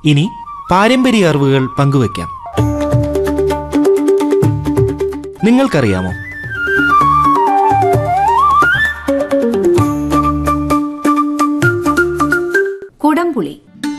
ഇനി പാരമ്പര്യ അറിവുകൾ പങ്കുവയ്ക്കാം നിങ്ങൾക്കറിയാമോ കുടംപുളി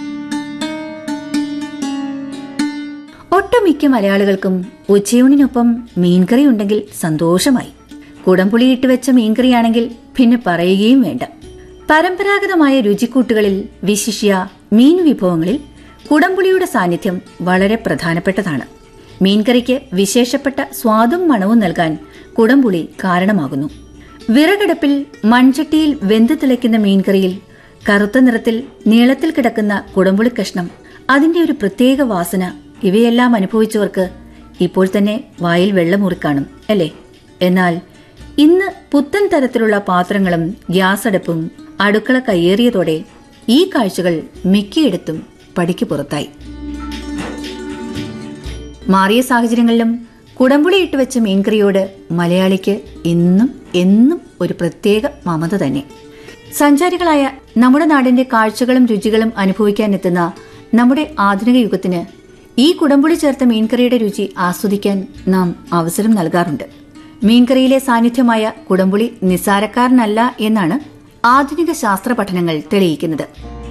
ഒട്ടുമിക്ക മലയാളികൾക്കും ഉച്ചയൂണിനൊപ്പം മീൻകറി ഉണ്ടെങ്കിൽ സന്തോഷമായി കുടംപുളി ഇട്ട് വെച്ച മീൻകറിയാണെങ്കിൽ പിന്നെ പറയുകയും വേണ്ട പരമ്പരാഗതമായ രുചിക്കൂട്ടുകളിൽ വിശിഷ്യ മീൻ വിഭവങ്ങളിൽ കുടംപുളിയുടെ സാന്നിധ്യം വളരെ പ്രധാനപ്പെട്ടതാണ് മീൻകറിക്ക് വിശേഷപ്പെട്ട സ്വാദും മണവും നൽകാൻ കുടംപുളി കാരണമാകുന്നു വിറകടുപ്പിൽ മൺചട്ടിയിൽ വെന്ത് തിളയ്ക്കുന്ന മീൻകറിയിൽ കറുത്ത നിറത്തിൽ നീളത്തിൽ കിടക്കുന്ന കുടംപുളി കഷ്ണം അതിന്റെ ഒരു പ്രത്യേക വാസന ഇവയെല്ലാം അനുഭവിച്ചവർക്ക് ഇപ്പോൾ തന്നെ വായിൽ വെള്ളമുറിക്കാണും അല്ലേ എന്നാൽ ഇന്ന് പുത്തൻ തരത്തിലുള്ള പാത്രങ്ങളും ഗ്യാസ് അടുപ്പും അടുക്കള കയ്യേറിയതോടെ ഈ കാഴ്ചകൾ മിക്കയിടത്തും പടിക്ക് പുറത്തായി മാറിയ സാഹചര്യങ്ങളിലും കുടംപുളി ഇട്ട് വെച്ച മീൻകറിയോട് മലയാളിക്ക് ഇന്നും എന്നും ഒരു പ്രത്യേക മമത തന്നെ സഞ്ചാരികളായ നമ്മുടെ നാടിന്റെ കാഴ്ചകളും രുചികളും അനുഭവിക്കാനെത്തുന്ന നമ്മുടെ ആധുനിക യുഗത്തിന് ഈ കുടംപുളി ചേർത്ത മീൻകറിയുടെ രുചി ആസ്വദിക്കാൻ നാം അവസരം നൽകാറുണ്ട് മീൻകറിയിലെ സാന്നിധ്യമായ കുടംപുളി നിസ്സാരക്കാരനല്ല എന്നാണ് ആധുനിക ശാസ്ത്ര പഠനങ്ങൾ തെളിയിക്കുന്നത്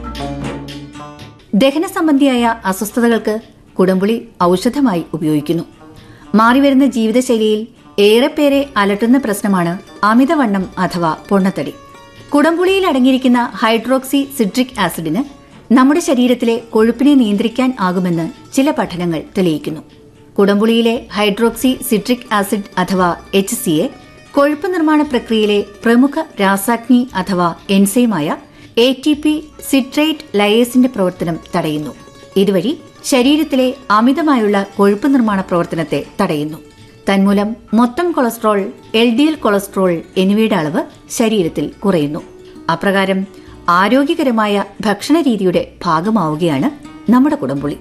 ദഹന സംബന്ധിയായ അസ്വസ്ഥതകൾക്ക് കുടംപുളി ഔഷധമായി ഉപയോഗിക്കുന്നു മാറിവരുന്ന ജീവിതശൈലിയിൽ ഏറെപ്പേരെ അലട്ടുന്ന പ്രശ്നമാണ് അമിതവണ്ണം അഥവാ പൊണ്ണത്തടി കുടംപുളിയിൽ അടങ്ങിയിരിക്കുന്ന ഹൈഡ്രോക്സി സിട്രിക് ആസിഡിന് നമ്മുടെ ശരീരത്തിലെ കൊഴുപ്പിനെ നിയന്ത്രിക്കാൻ ആകുമെന്ന് ചില പഠനങ്ങൾ തെളിയിക്കുന്നു കുടംപുളിയിലെ ഹൈഡ്രോക്സി സിട്രിക് ആസിഡ് അഥവാ എച്ച് സി എ കൊഴുപ്പ് നിർമ്മാണ പ്രക്രിയയിലെ പ്രമുഖ രാസാഗ്നി അഥവാ എൻസൈമായ എ ടി പി സിട്രേറ്റ് ലയേസിന്റെ പ്രവർത്തനം തടയുന്നു ഇതുവഴി ശരീരത്തിലെ അമിതമായുള്ള കൊഴുപ്പ് നിർമ്മാണ പ്രവർത്തനത്തെ തടയുന്നു തന്മൂലം മൊത്തം cholesterol L D L cholesterol എന്നിവയുടെ അളവ് ശരീരത്തിൽ കുറയുന്നു അപ്രകാരം ആരോഗ്യകരമായ ഭക്ഷണ രീതിയുടെ ഭാഗമാവുകയാണ് നമ്മുടെ കുടംപുളി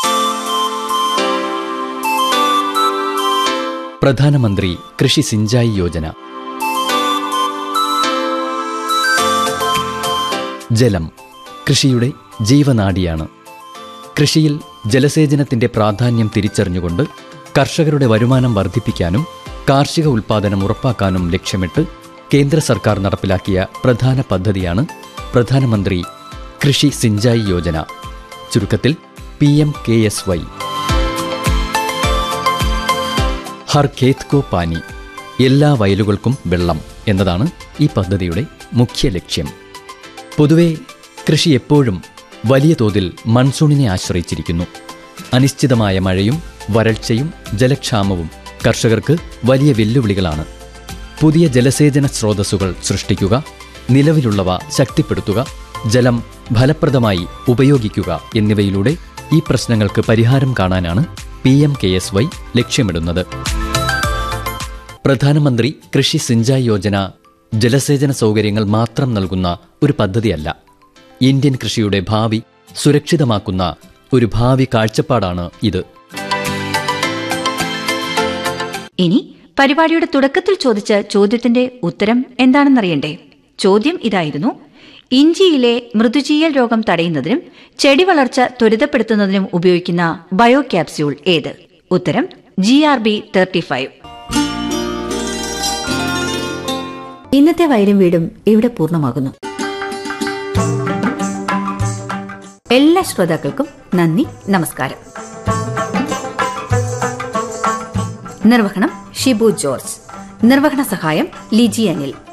പ്രധാനമന്ത്രി കൃഷി സിഞ്ചായി യോജന ജലം കൃഷിയുടെ ജീവനാഡിയാണ് കൃഷിയിൽ ജലസേചനത്തിന്റെ പ്രാധാന്യം തിരിച്ചറിഞ്ഞുകൊണ്ട് കർഷകരുടെ വരുമാനം വർദ്ധിപ്പിക്കാനും കാർഷിക ഉൽപ്പാദനം ഉറപ്പാക്കാനും ലക്ഷ്യമിട്ട് കേന്ദ്ര സർക്കാർ നടപ്പിലാക്കിയ പ്രധാന പദ്ധതിയാണ് പ്രധാനമന്ത്രി കൃഷി സിഞ്ചായി യോജന ചുരുക്കത്തിൽ P M K S Y Har Khet Ko Pani എല്ലാ വയലുകൾക്കും വെള്ളം എന്നതാണ് ഈ പദ്ധതിയുടെ മുഖ്യ ലക്ഷ്യം പൊതുവെ കൃഷി എപ്പോഴും വലിയ തോതിൽ മൺസൂണിനെ ആശ്രയിച്ചിരിക്കുന്നു അനിശ്ചിതമായ മഴയും വരൾച്ചയും ജലക്ഷാമവും കർഷകർക്ക് വലിയ വെല്ലുവിളികളാണ് പുതിയ ജലസേചന സ്രോതസ്സുകൾ സൃഷ്ടിക്കുക നിലവിലുള്ളവ ശക്തിപ്പെടുത്തുക ജലം ഫലപ്രദമായി ഉപയോഗിക്കുക എന്നിവയിലൂടെ ഈ പ്രശ്നങ്ങൾക്ക് പരിഹാരം കാണാനാണ് P M K S Y ലക്ഷ്യമിടുന്നത് പ്രധാനമന്ത്രി കൃഷി സിഞ്ചായ് യോജന ജലസേചന സൗകര്യങ്ങൾ മാത്രം നൽകുന്ന ഒരു പദ്ധതിയല്ല ഇന്ത്യൻ കൃഷിയുടെ ഭാവി സുരക്ഷിതമാക്കുന്ന ഒരു ഭാവി കാഴ്ചപ്പാടാണ് ഇത് ഇനി പരിപാടിയുടെ തുടക്കത്തിൽ ചോദിച്ച ചോദ്യത്തിന്റെ ഉത്തരം എന്താണെന്നറിയണ്ടേ ചോദ്യം ഇതായിരുന്നു ഇഞ്ചിയിലെ മൃദുചീയൽ രോഗം തടയുന്നതിനും ചെടി വളർച്ച ത്വരിതപ്പെടുത്തുന്നതിനും ഉപയോഗിക്കുന്ന ബയോ ക്യാപ്സ്യൂൾ ഏത് ഉത്തരം G R B thirty five ഇന്നത്തെ വയലും വീടും ഇവിടെ പൂർണ്ണമാകുന്നു എല്ലാ ശ്രോതാക്കൾക്കും നന്ദി നമസ്കാരം നിർവഹണം ഷിബു ജോർജ് നിർവഹണ സഹായം ലിജി അനിൽ